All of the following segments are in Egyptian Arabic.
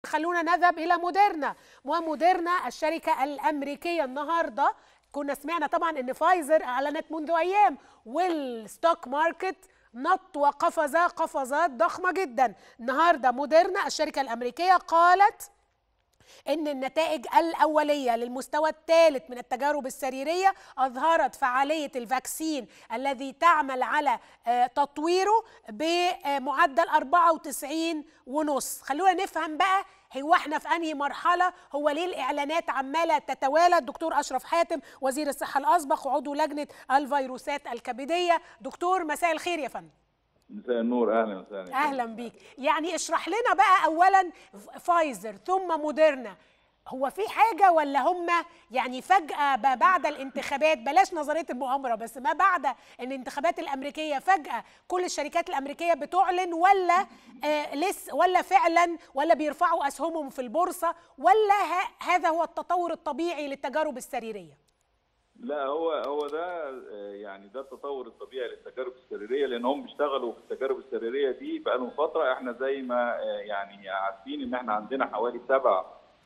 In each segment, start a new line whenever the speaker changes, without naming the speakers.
خلونا نذهب الى موديرنا وموديرنا الشركه الامريكيه النهارده كنا سمعنا طبعا ان فايزر اعلنت منذ ايام والستوك ماركت نط وقفز قفزات ضخمه جدا النهارده موديرنا الشركه الامريكيه قالت ان النتائج الاوليه للمستوى الثالث من التجارب السريريه اظهرت فعاليه الفاكسين الذي تعمل على تطويره بمعدل 94 ونص خلونا نفهم بقى هو احنا في انهي مرحله هو ليه الاعلانات عماله تتوالى الدكتور اشرف حاتم وزير الصحه الاسبق وعضو لجنه الفيروسات الكبديه دكتور مساء الخير يا فندم
مساء النور اهلا وسهلا
اهلا بيك يعني اشرح لنا بقى اولا فايزر ثم موديرنا هو في حاجه ولا هم يعني فجاه بعد الانتخابات بلاش نظريه المؤامره بس ما بعد الانتخابات الامريكيه فجاه كل الشركات الامريكيه بتعلن ولا آه لسه ولا فعلا ولا بيرفعوا اسهمهم في البورصه ولا هذا هو التطور الطبيعي للتجارب السريريه
لا هو هو ده يعني ده التطور الطبيعي للتجارب السريريه لان هم بيشتغلوا في التجارب السريريه دي بقالهم فتره احنا زي ما يعني عارفين ان احنا عندنا حوالي سبع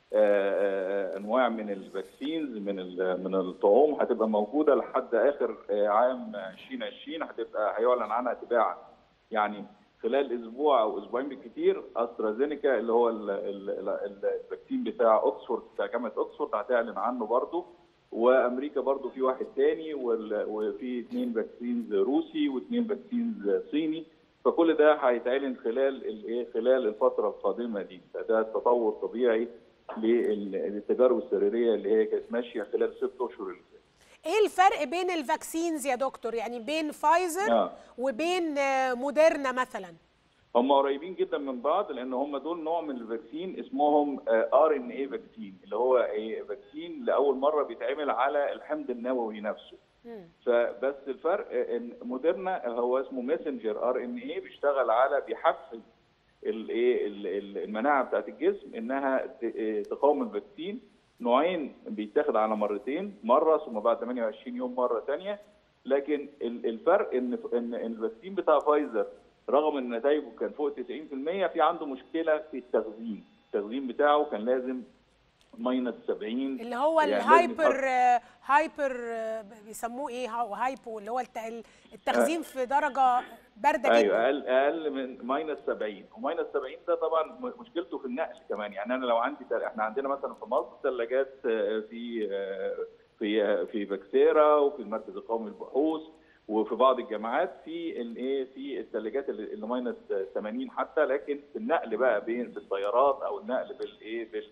انواع من الفاكسينز من من الطعوم هتبقى موجوده لحد اخر عام 2020 هتبقى هيعلن عنها تباعا يعني خلال اسبوع او اسبوعين بالكثير استرازينيكا اللي هو الفاكسين بتاع اوكسفورد بتاع جامعه اوكسفورد هتعلن عنه برضه وامريكا برضو في واحد تاني وفي اثنين فاكسينز روسي واثنين فاكسينز صيني فكل ده هيتعلن خلال الايه خلال الفتره القادمه دي فده تطور طبيعي للتجارب السريريه اللي هي كانت ماشيه خلال ست اشهر اللي فاتت
ايه الفرق بين الفاكسينز يا دكتور يعني بين فايزر آه. وبين موديرنا مثلا
هم قريبين جدا من بعض لان هم دول نوع من الفاكسين اسمهم ار ان اي فاكسين اللي هو ايه فاكسين لاول مره بيتعمل على الحمض النووي نفسه فبس الفرق ان موديرنا هو اسمه ماسنجر ار ان اي بيشتغل على بيحفز الايه المناعه بتاعت الجسم انها تقاوم الفاكسين نوعين بيتاخد على مرتين مره ثم بعد 28 يوم مره ثانيه لكن الفرق ان ان الفاكسين بتاع فايزر رغم ان نتائجه كان فوق 90% في عنده مشكله في التخزين، التخزين بتاعه كان لازم ماينس 70
اللي هو يعني الهايبر هايبر بيسموه ايه هايبو اللي هو التخزين في درجه بارده
أيوة
جدا
اقل اقل من ماينس 70 وماينس 70 ده طبعا مشكلته في النقل كمان يعني انا لو عندي احنا عندنا مثلا في مصر ثلاجات في في في فاكسيرا وفي المركز القومي للبحوث وفي بعض الجامعات في الايه في الثلاجات اللي ماينس 80 حتى لكن النقل بقى بين بالطيارات او النقل بالايه بال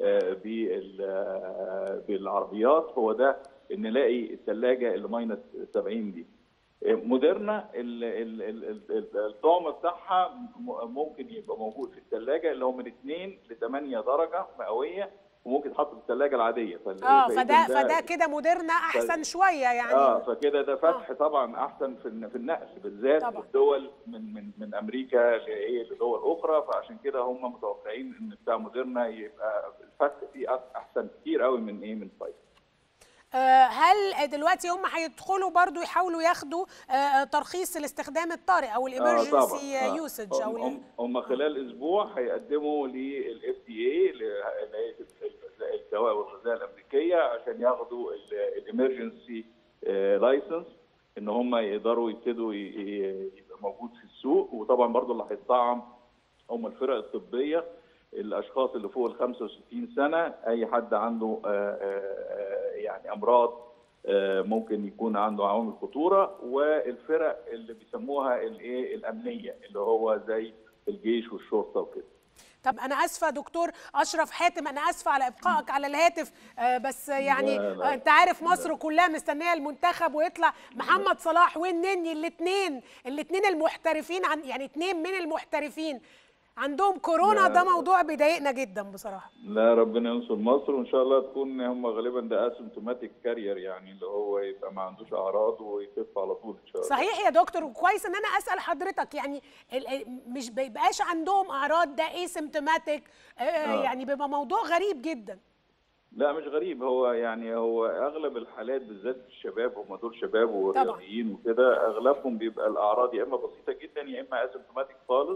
بالعربيات هو ده ان نلاقي الثلاجه اللي ماينس 70 دي موديرنا الطعم بتاعها ممكن يبقى موجود في الثلاجه اللي هو من 2 ل 8 درجه مئويه وممكن يتحط في الثلاجه العاديه
اه فده فده كده موديرنا احسن شويه يعني
اه فكده ده فتح آه. طبعا احسن في في النقل بالذات في الدول من من من امريكا لايه لدول اخرى فعشان كده هم متوقعين ان بتاع موديرنا يبقى الفتح فيه احسن كتير قوي من ايه من فايزر
هل دلوقتي هم هيدخلوا برضو يحاولوا ياخدوا ترخيص الاستخدام الطارئ او الامرجنسي
آه
يوسج
او هم, هم خلال اسبوع هيقدموا للاف دي اي الدواء والغذاء الامريكيه عشان ياخدوا الامرجنسي لايسنس ان هم يقدروا يبتدوا يبقى موجود في السوق وطبعا برضو اللي هيطعم هم الفرق الطبيه الاشخاص اللي فوق ال 65 سنه اي حد عنده يعني امراض ممكن يكون عنده عوامل خطوره والفرق اللي بيسموها الايه الامنيه اللي هو زي الجيش والشرطه وكده
طب انا اسفه دكتور اشرف حاتم انا اسفه على ابقائك على الهاتف بس يعني
لا لا
انت عارف مصر كلها مستنيه المنتخب ويطلع محمد صلاح والنني الاثنين الاثنين المحترفين عن يعني اثنين من المحترفين عندهم كورونا ده موضوع بيضايقنا جدا بصراحه
لا ربنا ينصر مصر وان شاء الله تكون هم غالبا ده اسيمتوماتيك كارير يعني اللي هو يبقى ما عندوش اعراض ويخف على طول ان شاء الله
صحيح يا دكتور وكويس ان انا اسال حضرتك يعني مش بيبقاش عندهم اعراض ده اسيمتوماتيك آه يعني بيبقى موضوع غريب جدا
لا مش غريب هو يعني هو اغلب الحالات بالذات الشباب هم دول شباب ورياضيين وكده اغلبهم بيبقى الاعراض يا اما بسيطه جدا يا اما اسيمتوماتيك خالص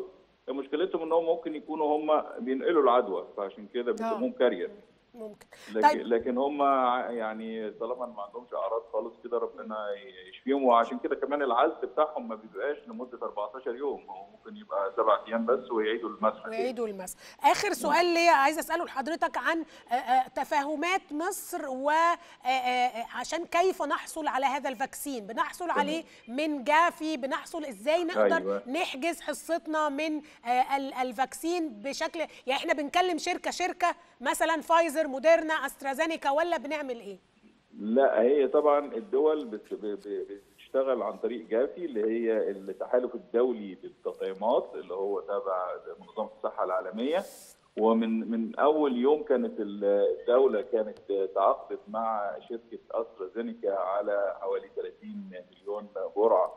مشكلتهم انهم ممكن يكونوا هم بينقلوا العدوى فعشان كده بيسموهم كارير
ممكن
لكن
طيب.
لكن هم يعني طالما ما عندهمش اعراض خالص كده ربنا يشفيهم وعشان كده كمان العزل بتاعهم ما بيبقاش لمده 14 يوم هو ممكن يبقى سبع ايام بس ويعيدوا المسح
ويعيدوا المسح اخر سؤال ليا عايزه اساله لحضرتك عن آه، آه، تفاهمات مصر وعشان كيف نحصل على هذا الفاكسين بنحصل عليه من جافي بنحصل ازاي نقدر
أيوة.
نحجز حصتنا من آه، ال- الفاكسين بشكل يعني احنا بنكلم شركه شركه مثلا فايزر موديرنا استرازينيكا ولا بنعمل ايه
لا هي طبعا الدول بت- ب- ب- بتشتغل عن طريق جافي اللي هي التحالف الدولي للتطعيمات اللي هو تابع منظمه الصحه العالميه ومن من اول يوم كانت الدوله كانت تعاقدت مع شركه استرازينيكا على حوالي 30 مليون جرعه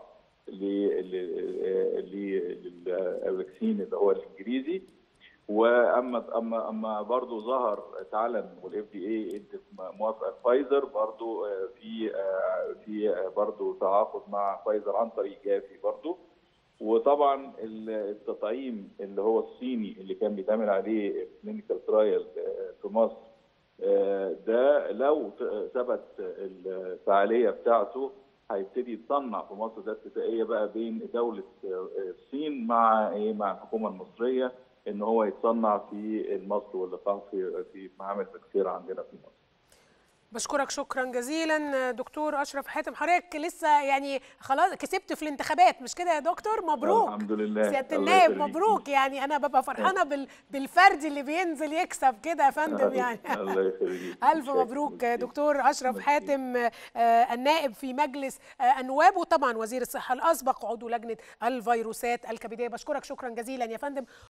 للفاكسين اللي هو الانجليزي واما اما اما برضه ظهر اتعلن والاف دي اي ادت موافقه فايزر برضه في في برضه تعاقد مع فايزر عن طريق جافي برضه وطبعا التطعيم اللي هو الصيني اللي كان بيتعمل عليه كلينيكال ترايل في مصر ده لو ثبت الفعاليه بتاعته هيبتدي يتصنع في مصر ده اتفاقيه بقى بين دوله الصين مع ايه مع الحكومه المصريه ان هو يتصنع في مصر واللقاح في في معامل بكسير عندنا في مصر.
بشكرك شكرا جزيلا دكتور اشرف حاتم حضرتك لسه يعني خلاص كسبت في الانتخابات مش كده يا دكتور مبروك
الحمد لله
سياده النائب مبروك يعني انا ببقى فرحانه بال... بالفرد اللي بينزل يكسب كده يا فندم يعني
الله يخليك
الف مبروك دكتور اشرف حاتم النائب في مجلس النواب وطبعا وزير الصحه الاسبق عضو لجنه الفيروسات الكبديه بشكرك شكرا جزيلا يا فندم